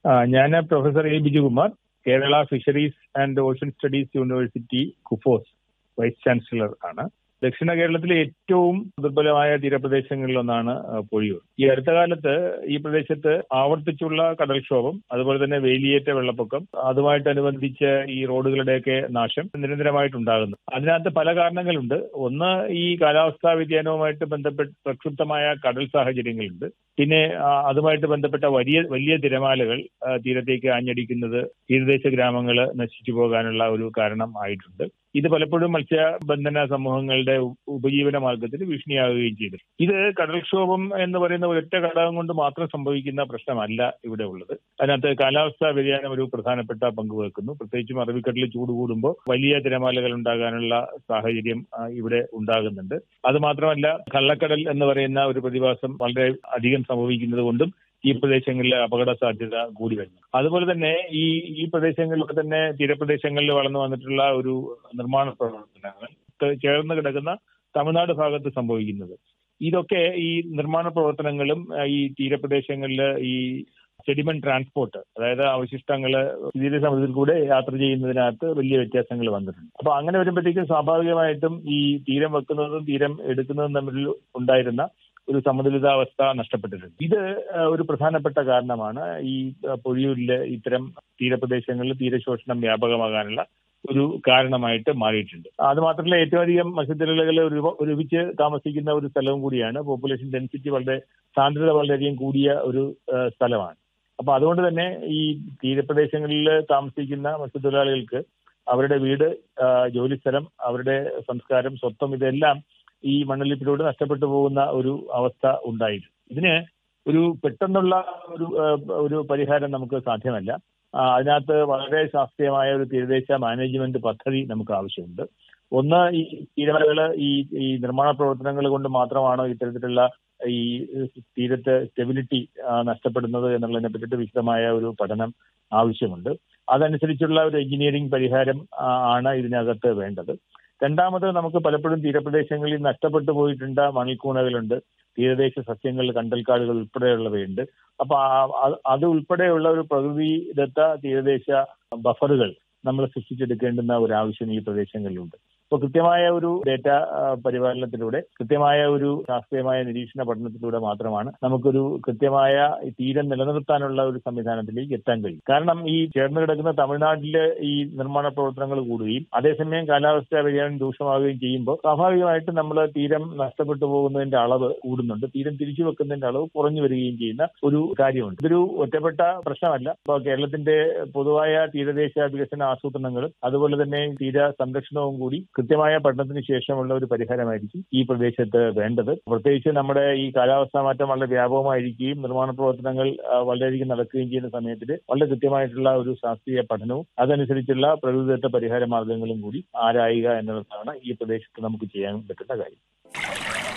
ഞാൻ professor A Bijukumar Kerala fisheries and ocean studies university KUFOS vice chancellor ആണ് ദക്ഷിണ കേരളത്തിലെ ഏറ്റവും ദുർബലമായ തീരപ്രദേശങ്ങളിലൊന്നാണ് പൊഴിയൂർ ഈ അടുത്ത കാലത്ത് ഈ പ്രദേശത്ത് ആവർത്തിച്ചുള്ള കടൽക്ഷോഭം അതുപോലെ തന്നെ വേലിയേറ്റ വെള്ളപ്പൊക്കം അതുമായിട്ടനുബന്ധിച്ച് ഈ റോഡുകളുടെയൊക്കെ നാശം നിരന്തരമായിട്ടുണ്ടാകുന്നു അതിനകത്ത് പല കാരണങ്ങളുണ്ട് ഒന്ന് ഈ കാലാവസ്ഥാ വ്യതിയാനവുമായിട്ട് ബന്ധപ്പെട്ട് പ്രക്ഷുബ്ധമായ കടൽ സാഹചര്യങ്ങളുണ്ട് പിന്നെ അതുമായിട്ട് ബന്ധപ്പെട്ട വലിയ വലിയ തിരമാലകൾ തീരത്തേക്ക് ആഞ്ഞടിക്കുന്നത് തീരദേശ ഗ്രാമങ്ങൾ നശിച്ചു പോകാനുള്ള ഒരു കാരണം ആയിട്ടുണ്ട് ഇത് പലപ്പോഴും മത്സ്യബന്ധന സമൂഹങ്ങളുടെ ഉപജീവന മാർഗത്തിന് ഭീഷണിയാകുകയും ചെയ്തു ഇത് കടൽക്ഷോഭം എന്ന് പറയുന്ന ഒരൊറ്റ ഘടകം കൊണ്ട് മാത്രം സംഭവിക്കുന്ന പ്രശ്നമല്ല ഇവിടെ ഉള്ളത് അതിനകത്ത് കാലാവസ്ഥാ വ്യതിയാനം ഒരു പ്രധാനപ്പെട്ട പങ്ക് വഹിക്കുന്നു പ്രത്യേകിച്ചും അറബിക്കടലിൽ ചൂട് കൂടുമ്പോൾ വലിയ തിരമാലകൾ ഉണ്ടാകാനുള്ള സാഹചര്യം ഇവിടെ ഉണ്ടാകുന്നുണ്ട് അത് മാത്രമല്ല കള്ളക്കടൽ എന്ന് പറയുന്ന ഒരു പ്രതിഭാസം വളരെ അധികം സംഭവിക്കുന്നത് കൊണ്ടും ഈ പ്രദേശങ്ങളിൽ അപകട സാധ്യത കൂടി വരുന്നു അതുപോലെ തന്നെ ഈ ഈ പ്രദേശങ്ങളിൽ തന്നെ തീരപ്രദേശങ്ങളിൽ വളർന്നു വന്നിട്ടുള്ള ഒരു നിർമ്മാണ പ്രവർത്തനങ്ങൾ ചേർന്ന് കിടക്കുന്ന തമിഴ്നാട് ഭാഗത്ത് സംഭവിക്കുന്നത് ഇതൊക്കെ ഈ നിർമ്മാണ പ്രവർത്തനങ്ങളും ഈ തീരപ്രദേശങ്ങളിൽ ഈ സെഡിമെന്റ് ട്രാൻസ്പോർട്ട് അതായത് അവശിഷ്ടങ്ങൾ തീരസമുദ്രത്തിൽ കൂടെ യാത്ര ചെയ്യുന്നതിനകത്ത് വലിയ വ്യത്യാസങ്ങൾ വന്നിട്ടുണ്ട് അപ്പൊ അങ്ങനെ വരുമ്പോഴത്തേക്കും സ്വാഭാവികമായിട്ടും ഈ തീരം വെക്കുന്നതും തീരം എടുക്കുന്നതും തമ്മിൽ ഉണ്ടായിരുന്ന ഒരു സമതുലിതാവസ്ഥ നഷ്ടപ്പെട്ടിട്ടുണ്ട് ഇത് ഒരു പ്രധാനപ്പെട്ട കാരണമാണ് ഈ പൊഴിയൂരിലെ ഇത്തരം തീരപ്രദേശങ്ങളിൽ തീരശോഷണം വ്യാപകമാകാനുള്ള ഒരു കാരണമായിട്ട് മാറിയിട്ടുണ്ട് അത് മാത്രമല്ല ഏറ്റവും അധികം മത്സ്യത്തൊഴിലാളികൾ ഒരുമിച്ച് താമസിക്കുന്ന ഒരു സ്ഥലവും കൂടിയാണ് പോപ്പുലേഷൻ ഡെൻസിറ്റി വളരെ സാന്ദ്രത വളരെയധികം കൂടിയ ഒരു സ്ഥലമാണ് അപ്പൊ അതുകൊണ്ട് തന്നെ ഈ തീരപ്രദേശങ്ങളിൽ താമസിക്കുന്ന മത്സ്യത്തൊഴിലാളികൾക്ക് അവരുടെ വീട് ജോലിസ്ഥലം അവരുടെ സംസ്കാരം സ്വത്വം ഇതെല്ലാം ഈ മണ്ണൊലിപ്പിലൂടെ നഷ്ടപ്പെട്ടു പോകുന്ന ഒരു അവസ്ഥ ഉണ്ടായിരുന്നു ഇതിന് ഒരു പെട്ടെന്നുള്ള ഒരു ഒരു പരിഹാരം നമുക്ക് സാധ്യമല്ല അതിനകത്ത് വളരെ ശാസ്ത്രീയമായ ഒരു തീരദേശ മാനേജ്മെന്റ് പദ്ധതി നമുക്ക് ആവശ്യമുണ്ട് ഒന്ന് ഈ തീരമലകള് ഈ ഈ നിർമ്മാണ പ്രവർത്തനങ്ങൾ കൊണ്ട് മാത്രമാണോ ഇത്തരത്തിലുള്ള ഈ തീരത്ത് സ്റ്റെബിലിറ്റി നഷ്ടപ്പെടുന്നത് എന്നുള്ളതിനെ പറ്റിയിട്ട് വിശദമായ ഒരു പഠനം ആവശ്യമുണ്ട് അതനുസരിച്ചുള്ള ഒരു എഞ്ചിനീയറിംഗ് പരിഹാരം ആണ് ഇതിനകത്ത് വേണ്ടത് രണ്ടാമത് നമുക്ക് പലപ്പോഴും തീരപ്രദേശങ്ങളിൽ നഷ്ടപ്പെട്ടു പോയിട്ടുണ്ട് മണിക്കൂണകളുണ്ട് തീരദേശ സസ്യങ്ങൾ കണ്ടൽക്കാടുകൾ ഉൾപ്പെടെയുള്ളവയുണ്ട് അപ്പൊ അത് ഉൾപ്പെടെയുള്ള ഒരു പ്രകൃതിദത്ത തീരദേശ ബഫറുകൾ നമ്മൾ സൃഷ്ടിച്ചെടുക്കേണ്ടുന്ന ഒരു ആവശ്യം ഈ പ്രദേശങ്ങളിലുണ്ട് അപ്പോൾ കൃത്യമായ ഒരു ഡേറ്റ പരിപാലനത്തിലൂടെ കൃത്യമായ ഒരു ശാസ്ത്രീയമായ നിരീക്ഷണ പഠനത്തിലൂടെ മാത്രമാണ് നമുക്കൊരു കൃത്യമായ തീരം നിലനിർത്താനുള്ള ഒരു സംവിധാനത്തിലേക്ക് എത്താൻ കഴിയും കാരണം ഈ ചേർന്ന് കിടക്കുന്ന തമിഴ്നാട്ടിലെ ഈ നിർമ്മാണ പ്രവർത്തനങ്ങൾ കൂടുകയും അതേസമയം കാലാവസ്ഥാ വ്യതിയാനം രൂക്ഷമാവുകയും ചെയ്യുമ്പോൾ സ്വാഭാവികമായിട്ടും നമ്മൾ തീരം നഷ്ടപ്പെട്ടു പോകുന്നതിന്റെ അളവ് കൂടുന്നുണ്ട് തീരം തിരിച്ചു വെക്കുന്നതിന്റെ അളവ് കുറഞ്ഞു വരികയും ചെയ്യുന്ന ഒരു കാര്യമുണ്ട് ഇതൊരു ഒറ്റപ്പെട്ട പ്രശ്നമല്ല ഇപ്പോൾ കേരളത്തിന്റെ പൊതുവായ തീരദേശ വികസന ആസൂത്രണങ്ങളും അതുപോലെ തന്നെ തീര സംരക്ഷണവും കൂടി കൃത്യമായ പഠനത്തിന് ശേഷമുള്ള ഒരു പരിഹാരമായിരിക്കും ഈ പ്രദേശത്ത് വേണ്ടത് പ്രത്യേകിച്ച് നമ്മുടെ ഈ കാലാവസ്ഥാ മാറ്റം വളരെ വ്യാപകമായിരിക്കുകയും നിർമ്മാണ പ്രവർത്തനങ്ങൾ വളരെയധികം നടക്കുകയും ചെയ്യുന്ന സമയത്തിൽ വളരെ കൃത്യമായിട്ടുള്ള ഒരു ശാസ്ത്രീയ പഠനവും അതനുസരിച്ചുള്ള പ്രകൃതിദത്ത പരിഹാര മാർഗങ്ങളും കൂടി ആരായുക എന്നുള്ളതാണ് ഈ പ്രദേശത്ത് നമുക്ക് ചെയ്യാൻ പറ്റുന്ന കാര്യം